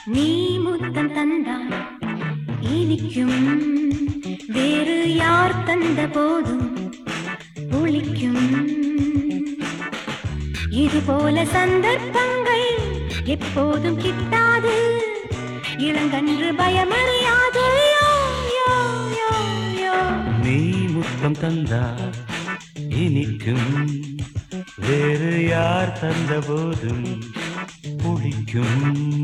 நீ முத்தம் தந்தால் இனிக்கும் வேறு யார் தந்த போதும் ஒழிக்கும் இது போல சந்தர்ப்பங்கள் எப்போதும் கிட்டாது இளங்கன்று பயமறியாது யோ, யோ, யோ, யோ. நீ முத்தம் தந்தா இனிக்கும் வேறு யார் தந்த போதும் புளிக்கும்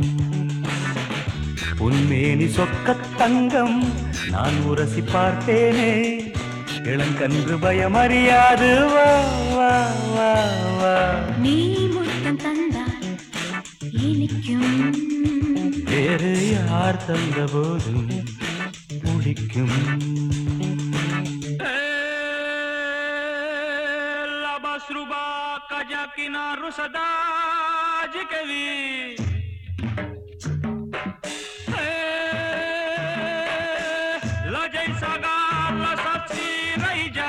உன்மேனி சொக்கத் தங்கம் நான் உரசி பார்த்தேனே இளங்கன்று பயமறியாது வா வா வா வா நீ முத்தம் தந்தால் இனிக்கும் வேறு யார் தந்த போதும் புளிக்கும் La basruba kajakina rusada jikevi. La jaisa gar la satsi raija.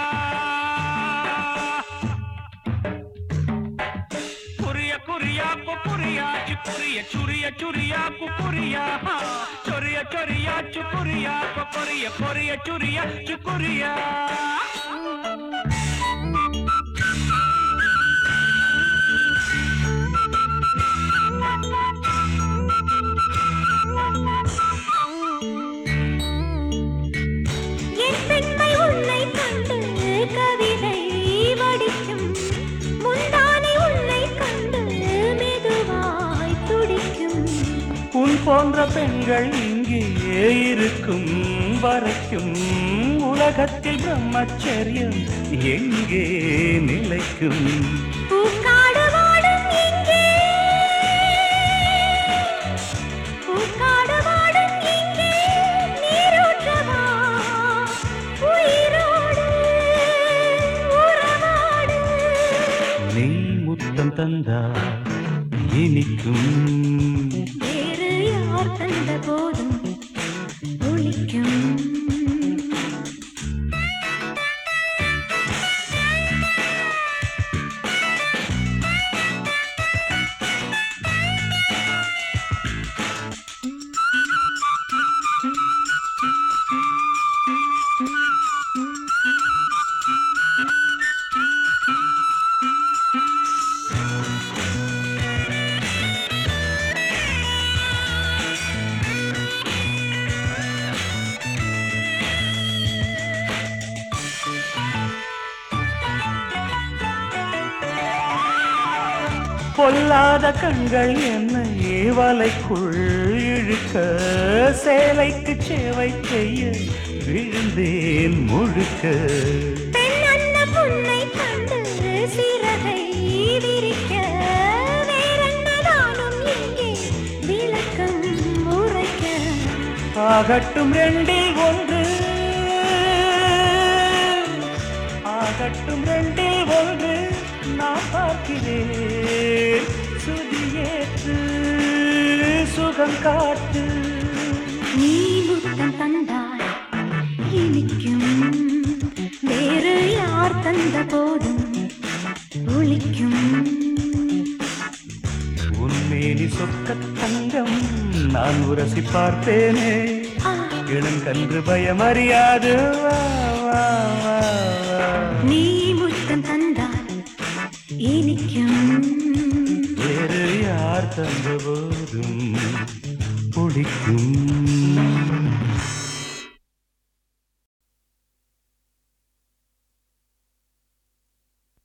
Kuriya kuriya ko kuriya chukuriya churiya churiya ko kuriya ha. choriya choriya chukuriya ko kuriya kuriya churiya chukuriya. என் பெண்மை உன்னை கண்டு கவிதை வடிக்கும் முந்தானை உன்னை கண்டு மெதுவாய் துடிக்கும் உன் போன்ற பெண்கள் இங்கே இருக்கும் வரைக்கும் உலகத்தில் பிரம்மச்சரியம் எங்கே நிலைக்கும் பூக்காடு வாடும் இங்கே பூக்காடு வாடும் இங்கே நீரூற்றவா உயிரோடு உறவாடு நீ முத்தம் தந்தா இனிக்கும் வேறு யார் தந்த போதும் ஒழிக்கும் பொல்லாத கண்கள் என்னை வலைக்குள் இழுக்க சேலைக்கு சேவை செய்ய விழுந்தேன் முழுக்க பெண் அன்ன புன்னை கண்டு சிறகை விரிக்க வேறென்ன நானும் இங்கே விளக்கம் உரைக்க ஆகட்டும் ரெண்டில் ஒன்று ஆகட்டும் ரெண்டில் ஒன்று நான் பார்க்கிறேன் சுதியேற்று சுகம் காட்டு நீ முத்தம் தந்தால் இனிக்கும் வேறு யார் தந்த போதும் ஒழிக்கும் உன்மேனி சொக்க தங்கம் நான் உரசி பார்த்தேனே ஆ, இளங்கன்று பயமறியாது வா, வா, வா, வா. நீ முத்தம் தந்தால் இனிக்கும் வேறு யார் தந்த போதும் பிடிக்கும்